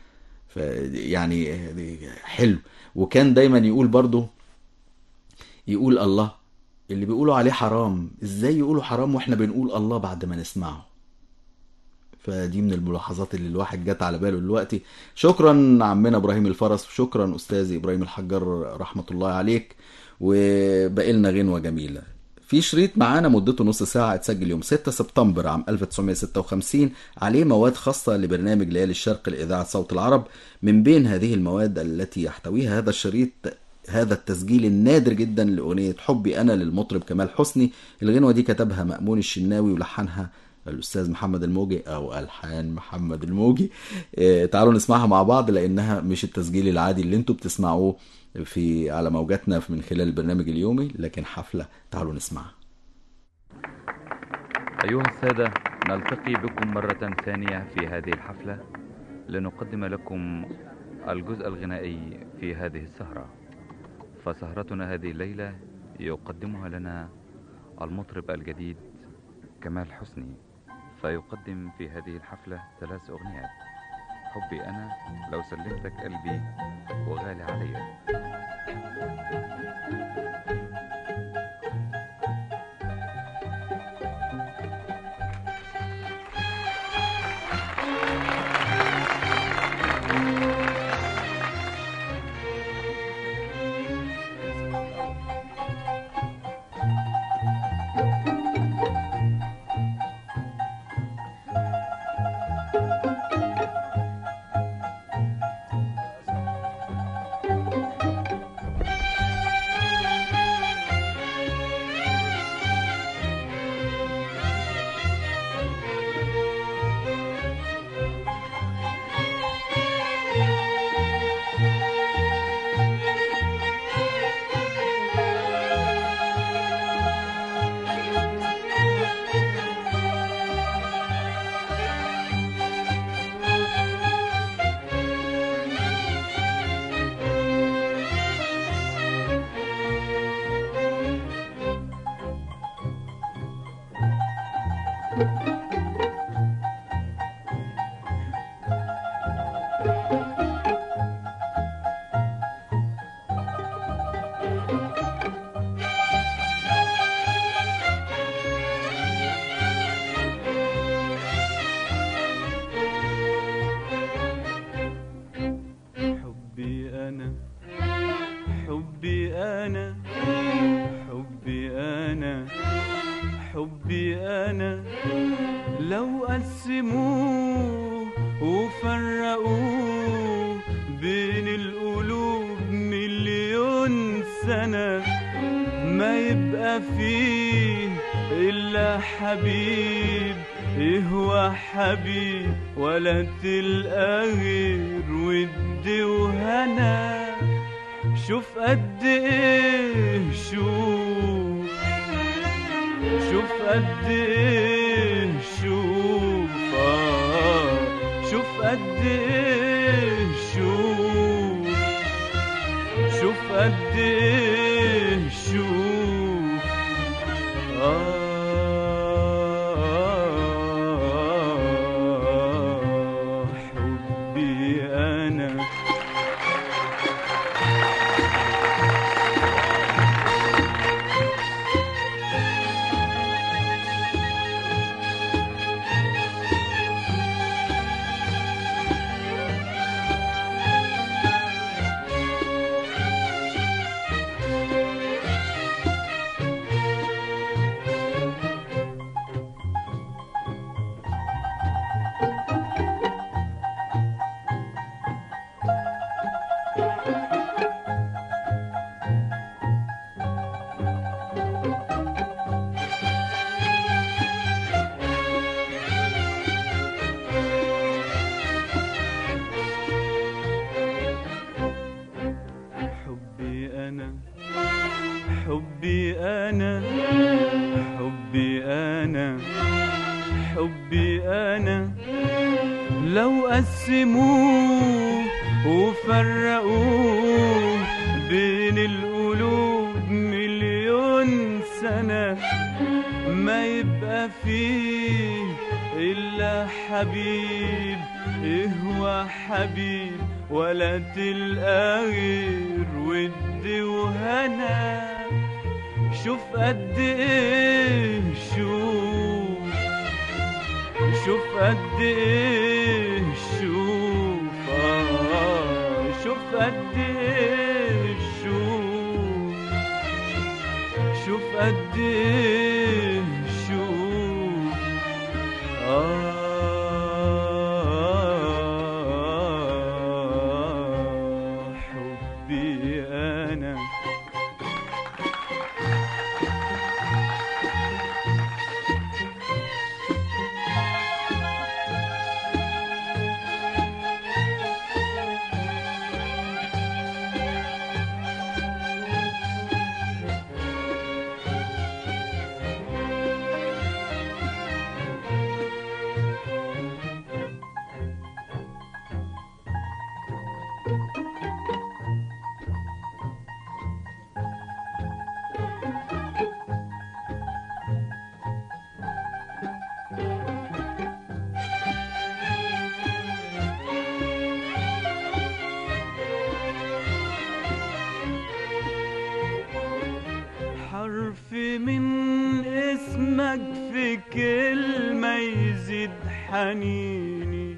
فيعني حلو وكان دايما يقول برضه يقول الله اللي بيقولوا عليه حرام ازاي يقولوا حرام واحنا بنقول الله بعد ما نسمعه فدي من الملاحظات اللي الواحد جت على باله دلوقتي شكرا عمنا ابراهيم الفرس وشكرا استاذي ابراهيم الحجار رحمه الله عليك وبقى لنا غنوه جميله في شريط معانا مدته نص ساعة اتسجل يوم 6 سبتمبر عام 1956 عليه مواد خاصة لبرنامج ليالي الشرق لإذاعة صوت العرب من بين هذه المواد التي يحتويها هذا الشريط هذا التسجيل النادر جدا لأغنية حبي أنا للمطرب كمال حسني الغنوة دي كتبها مأمون الشناوي ولحنها الأستاذ محمد الموجي أو ألحان محمد الموجي آه، تعالوا نسمعها مع بعض لأنها مش التسجيل العادي اللي انتوا بتسمعوه في على موجاتنا من خلال البرنامج اليومي لكن حفلة تعالوا نسمعها أيها السادة نلتقي بكم مرة ثانية في هذه الحفلة لنقدم لكم الجزء الغنائي في هذه السهرة فسهرتنا هذه الليلة يقدمها لنا المطرب الجديد كمال حسني فيقدم في هذه الحفلة ثلاث أغنيات حبي أنا لو سلمتك قلبي وغالي عليا حبي سنة ما يبقى فيه إلا حبيب يهوى حبيب ولا تلقى غير ود وهنا شوف قد ايه شوف شوف قد ايه شوف آه شوف قد ايه شوف شوف قد ايه شوف آه حبي أنا حبي أنا حبي أنا حبي أنا حبي أنا لو قسموه وفرقوه بين القلوب مليون سنة ما يبقى فيه إلا حبيب يهوى حبيب ولا تلقى غير ود وهنا شوف قد ايه شوف شوف قد ايه شوف آه شوف قد ايه شوف شوف قد ايه شوف آه حبي أنا حرف من اسمك في كلمة يزيد حنيني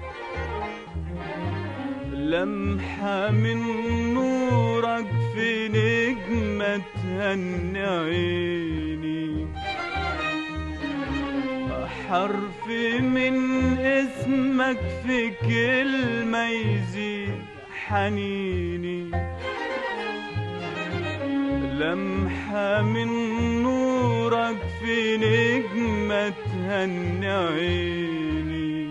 لمحة من نورك في نجمة تهني عيني حرف من اسمك في كلمة يزيد حنيني لمحة من نورك في نجمة تهني عيني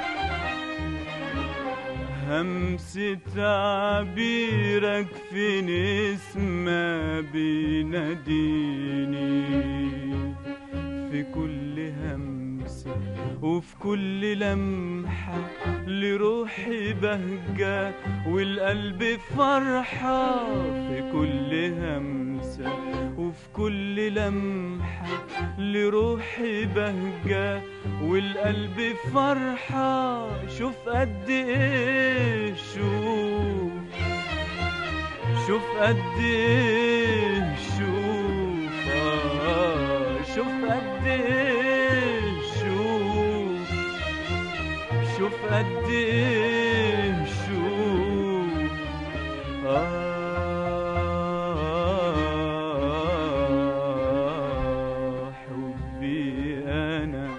همسة تعبيرك في نسمة بيناديني في كل همسة وفي كل لمحة لروحي بهجة والقلب فرحة في كل همسة وفي كل لمحة لروحي بهجة والقلب فرحة شوف قد ايه شوف شوف قد ايه شوف آه شوف قد ايه شوف شوف قد ايه شوف آه حبي انا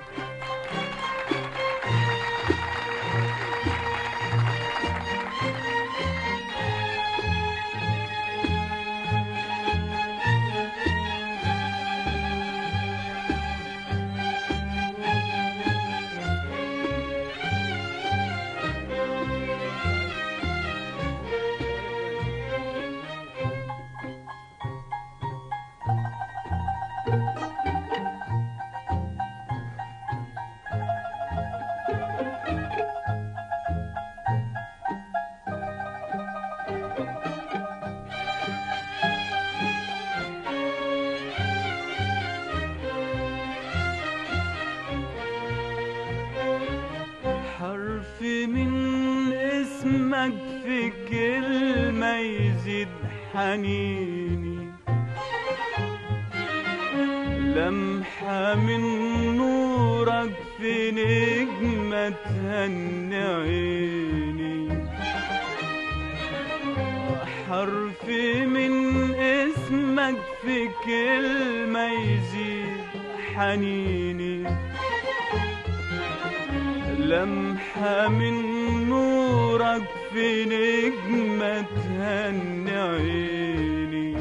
اسمك في كلمة يزيد حنيني لمحة من نورك في نجمة تهني عيني حرف من اسمك في كلمة يزيد حنيني لمحة من نورك في نجمة تهني عيني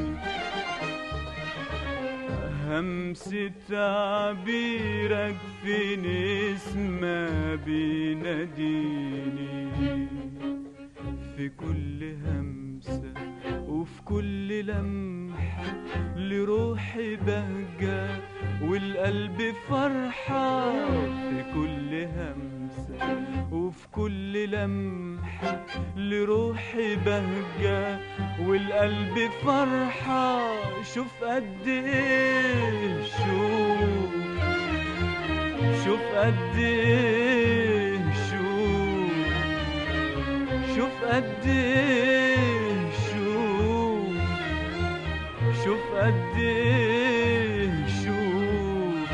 همسة تعبيرك في نسمة بيناديني في كل همسة وفي كل لمحة لروحي بهجة والقلب فرحة في كل همسة وفي كل لمحة لروحي بهجة والقلب فرحة شوف قد ايه شوف شوف قد ايه شوف شوف قد ايه شوف شوف قد ايه شوف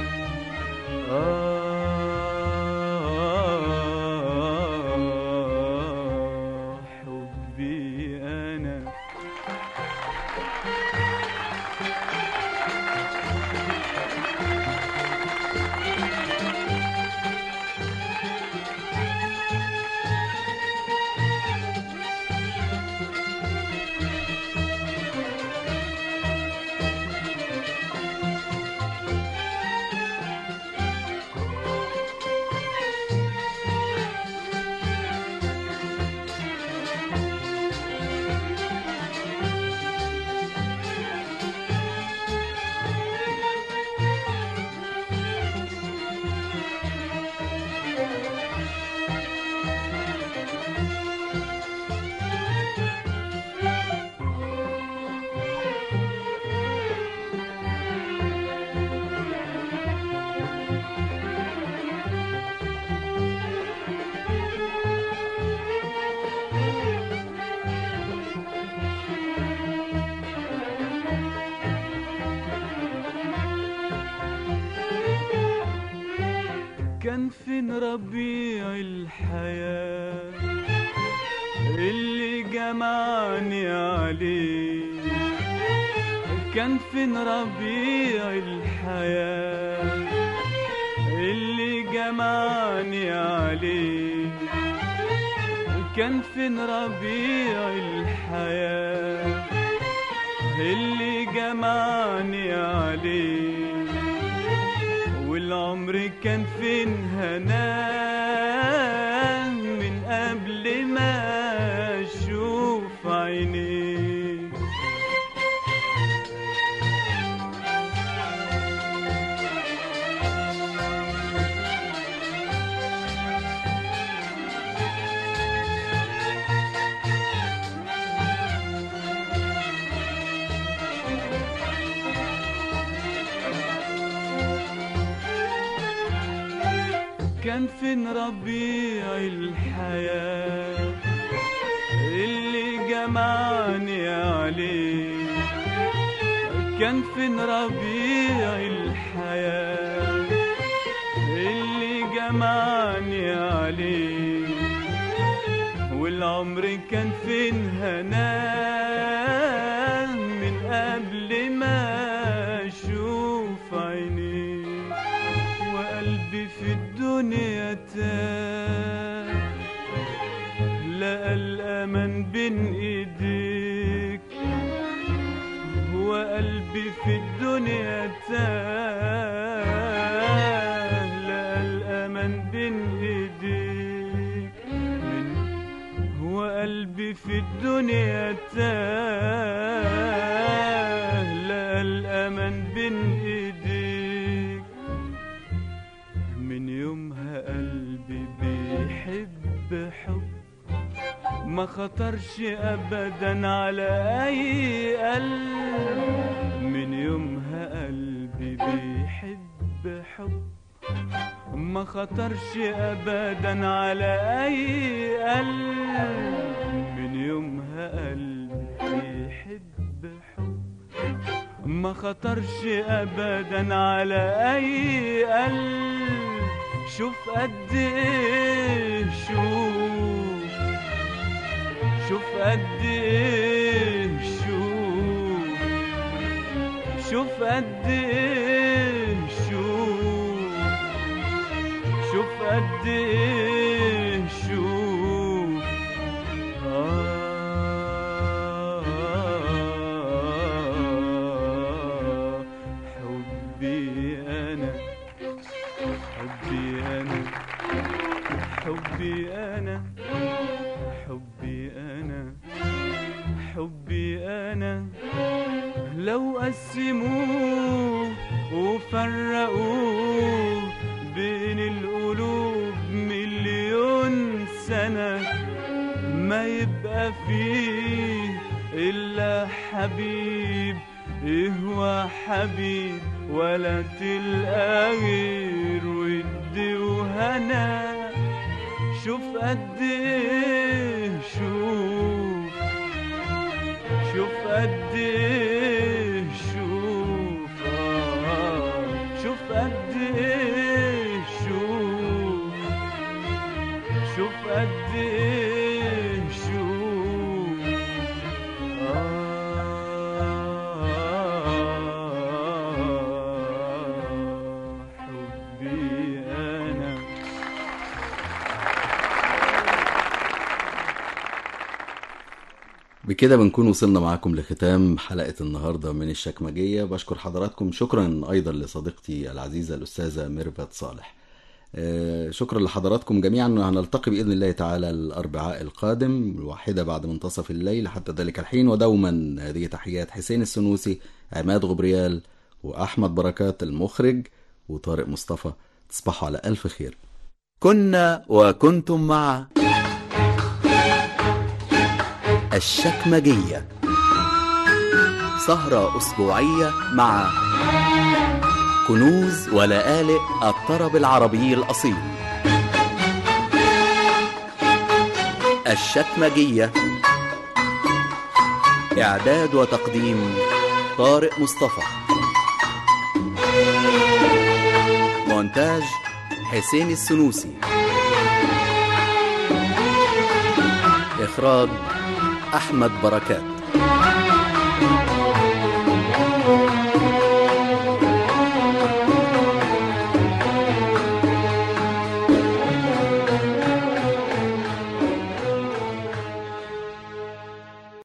آه حبي انا كان فين ربيع الحياة اللي جمعني عليه كان فين ربيع الحياة اللي جمعني عليه كان فين ربيع الحياة اللي جمعني عليه والعمر كان فين هناه من قبل ما اشوف عينيه كان فين ربيع الحياة اللي جمعني عليه كان فين ربيع الحياة اللي جمعني عليه والعمر كان فين هناه من قبل ما اشوف عينيه وقلبي في الدنيا تاه لقى الأمان بين إيديك وقلبي في الدنيا تاه لقى الأمان بين إيديك من وقلبي في الدنيا تاه لقى الأمان بين إيديك من يومها قلبي بيحب حب ما خطرش ابدا على اي قلب من يومها قلبي بيحب حب ما خطرش ابدا على اي قلب ما خطرش ابدا على اي قلب شوف قد ايه شوف شوف قد ايه شوف شوف قد ايه شوف شوف قد ايه شوف آه حبي انا حبي انا حبي انا حبي انا حبي انا لو قسموه وفرقوه بين القلوب مليون سنة ما يبقى فيه إلا حبيب إهوى حبيب ولا تلقى غير ود وهنا شوف قد ايه شوف شوف قد ايه شوف آه شوف قد ايه شوف شوف قد ايه شوف آه حبي انا بكده بنكون وصلنا معاكم لختام حلقة النهاردة من الشكمجية بشكر حضراتكم شكرا أيضا لصديقتي العزيزة الأستاذة ميرفت صالح آه، شكرا لحضراتكم جميعا هنلتقي بإذن الله تعالى الأربعاء القادم الواحدة بعد منتصف الليل حتى ذلك الحين ودوما هذه تحيات حسين السنوسي عماد غبريال وأحمد بركات المخرج وطارق مصطفى تصبحوا على ألف خير كنا وكنتم مع الشكمجية سهرة أسبوعية مع كنوز ولآلئ الطرب العربي الأصيل الشكمجية إعداد وتقديم طارق مصطفى مونتاج حسين السنوسي إخراج أحمد بركات